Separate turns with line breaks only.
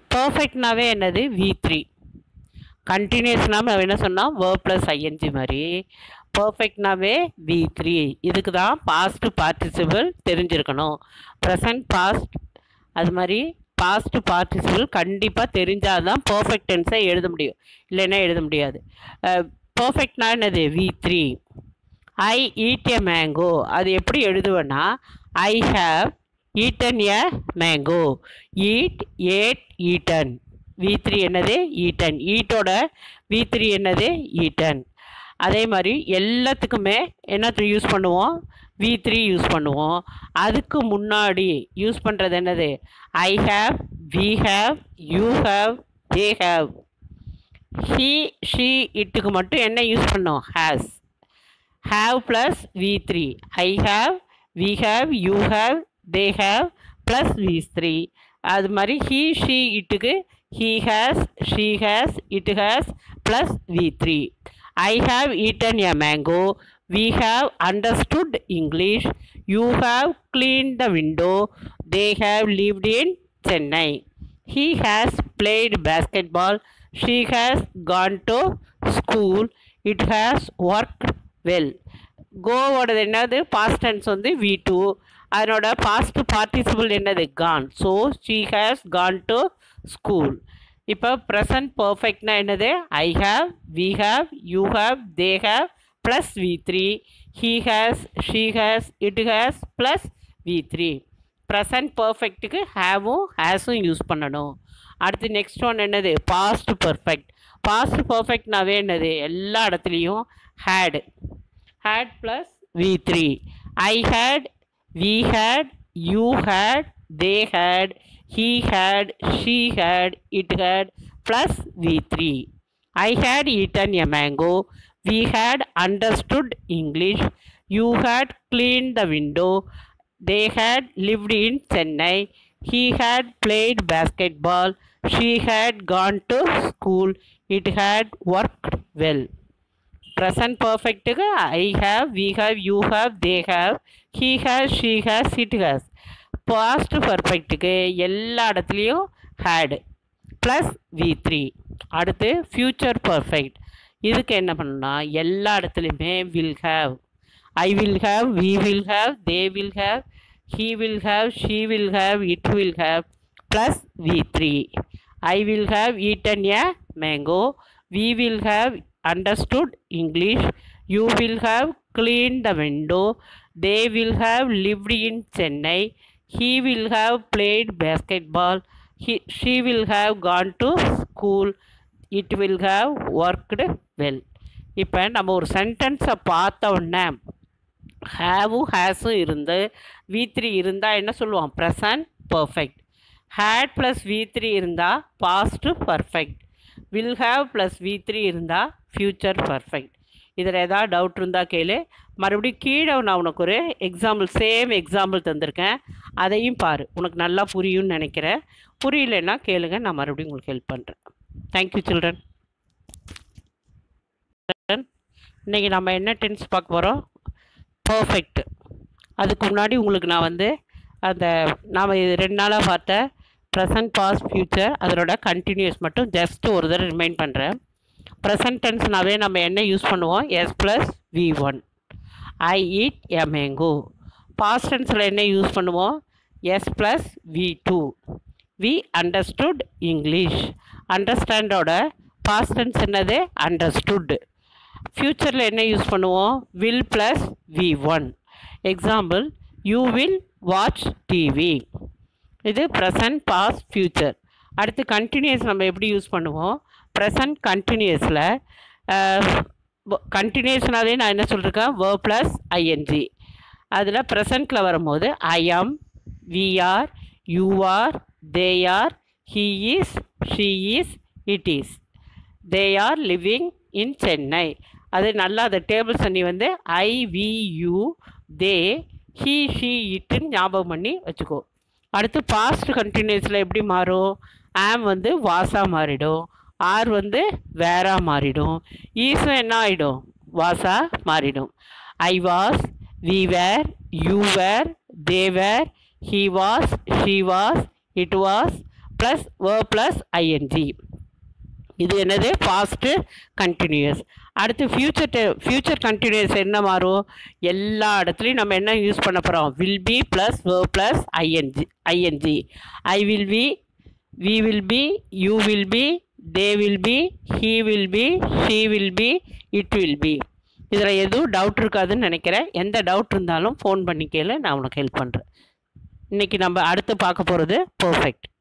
பர்ஃபெக்ட்னாவே என்னது V three கண்டினியூஸ்னா நம்ம என்ன சொன்னால் வேர்ப் ப்ளஸ் ஐஎன்ஜி மாதிரி பர்ஃபெக்ட்னாவே வி த்ரீ இதுக்கு தான் பாஸ்ட் பார்ட்டிசிபிள் தெரிஞ்சிருக்கணும் ப்ரெசன்ட் பாஸ்ட் அது மாதிரி பாஸ்ட் பார்ட்டிசிபிள் கண்டிப்பாக தெரிஞ்சால் தான் பர்ஃபெக்ட் டென்ஸை எழுத முடியும் இல்லைன்னா எழுத முடியாது பர்ஃபெக்ட்னா என்னது V three I eat a mango அது எப்படி எழுதுவேன்னா I have eaten a mango eat ate eaten V three என்னது ஈட்டன் ஈட்டோட வி த்ரீ என்னது ஈட்டன் அதே மாதிரி எல்லாத்துக்குமே என்னத்தை யூஸ் பண்ணுவோம் வி த்ரீ யூஸ் பண்ணுவோம் அதுக்கு முன்னாடி யூஸ் பண்ணுறது என்னது I have we have you have they have he she இட்டுக்கு மட்டும் என்ன யூஸ் பண்ணோம் has have plus v3 i have we have you have they have plus v3 அது மாதிரி he she இட்டுக்கு he has she has it has plus v3 i have eaten a mango we have understood english you have cleaned the window they have lived in chennai he has played basketball she has gone to school it has worked well கோவோடது என்னது past tense வந்து V two அதனோட past participle என்னது gone so she has gone to school இப்போ present பர்ஃபெக்ட்னா என்னது I have we have you have they have plus V three he has she has it has plus V three present பர்ஃபெக்ட்டுக்கு ஹேவும் ஹேஸும் யூஸ் பண்ணணும் அடுத்து நெக்ஸ்ட் ஒன் என்னது பாஸ்ட் பர்ஃபெக்ட் பாஸ்ட் பர்ஃபெக்ட்னாவே என்னது எல்லா இடத்துலையும் had had plus v3 i had we had you had they had he had she had it had plus v3 i had eaten a mango we had understood english you had cleaned the window they had lived in chennai he had played basketball she had gone to school it had worked well present பர்ஃபெக்ட்டுக்கு I have we have you have they have he has she has it has past பர்ஃபெக்ட்டுக்கு எல்லா இடத்துலையும் had plus V three அடுத்து future perfect இதுக்கு என்ன பண்ணணும்னா எல்லா இடத்துலையுமே will have I will have we will have they will have he will have she will have it will have plus V three I will have eaten a mango we will have understood English. You will have cleaned the window. They will have lived in Chennai. He will have played basketball. He, she will have gone to school. It will have worked well. இப்போ நம்ம ஒரு சென்டென்ஸை பார்த்த உடனே ஹேவும் ஹேஸும் இருந்து we three இருந்தால் என்ன சொல்லுவோம் present perfect had plus V three இருந்தால் past perfect will have plus V three இருந்தால் ஃப்யூச்சர் பர்ஃபெக்ட் இதில் ஏதாவது டவுட் இருந்தால் கேளு மறுபடியும் கீழே நான் உனக்கு ஒரு எக்ஸாம்பிள் சேம் எக்ஸாம்பிள் தந்திருக்கேன் அதையும் பாரு உனக்கு நல்லா புரியும்னு நினைக்கிறேன் புரியலன்னா கேளுங்க நான் மறுபடியும் உங்களுக்கு ஹெல்ப் பண்ணுறேன் தேங்க்யூ சில்ட்ரன் இன்றைக்கி நம்ம என்ன டென்ஸ் பார்க்க போகிறோம் பர்ஃபெக்ட் அதுக்கு முன்னாடி உங்களுக்கு நான் வந்து அந்த நாம் இது ரெண்டு நாளாக பார்த்த ப்ரெசன்ட் பாஸ்ட் ஃப்யூச்சர் அதனோட கண்டினியூஸ் மட்டும் ஜஸ்ட் ஒரு தடவை ரிமைண்ட் பண்ணுறேன் ப்ரெசன்ட் டென்ஸ்னாவே நம்ம என்ன யூஸ் பண்ணுவோம் S plus V one I eat a mango past டென்ஸில் என்ன யூஸ் பண்ணுவோம் S plus V two we understood English அண்டர்ஸ்டாண்டோட பாஸ்ட் டென்ஸ் என்னது அண்டர்ஸ்டுட் ஃப்யூச்சரில் என்ன யூஸ் பண்ணுவோம் will plus V one example you will watch TV இது ப்ரெசன்ட் பாஸ்ட் ஃப்யூச்சர் அடுத்து கண்டினியூஸ் நம்ம எப்படி யூஸ் பண்ணுவோம் ப்ரெசன்ட் கண்டினியூஸில் கண்டினியூஸ்னாலே நான் என்ன சொல்லியிருக்கேன் வே ப்ளஸ் ஐஎன்ஜி அதில் ப்ரெசண்ட்டில் வரும்போது I am we are you are they are he is she is it is they are living in Chennai அது நல்லா அந்த டேபிள்ஸ் நீ வந்து I we you they he she இட்டுன்னு ஞாபகம் பண்ணி வச்சுக்கோ அடுத்து பாஸ்ட் கண்டினியூஸில் எப்படி மாறும் ஆம் வந்து வாசா மாறிடும் ஆர் வந்து வேறா மாறிடும் ஈஸும் என்ன ஆகிடும் வாசா மாறிடும் I was we were you were they were he was she was it was plus were plus I N G இது என்னது பாஸ்ட்டு கண்டினியூஸ் அடுத்து ஃப்யூச்சர் ஃப்யூச்சர் கண்டினியூஸ் என்ன மாறும் எல்லா இடத்துலையும் நம்ம என்ன யூஸ் பண்ண போகிறோம் will be plus were plus I N G I N G I will be we will be you will be they will be he will be she will be it will be இதில் எதுவும் டவுட் இருக்காதுன்னு நினைக்கிறேன் எந்த டவுட் இருந்தாலும் phone பண்ணி கேளு நான் உனக்கு ஹெல்ப் பண்ணுறேன் இன்றைக்கி நம்ம அடுத்து பார்க்க போகிறது பர்ஃபெக்ட்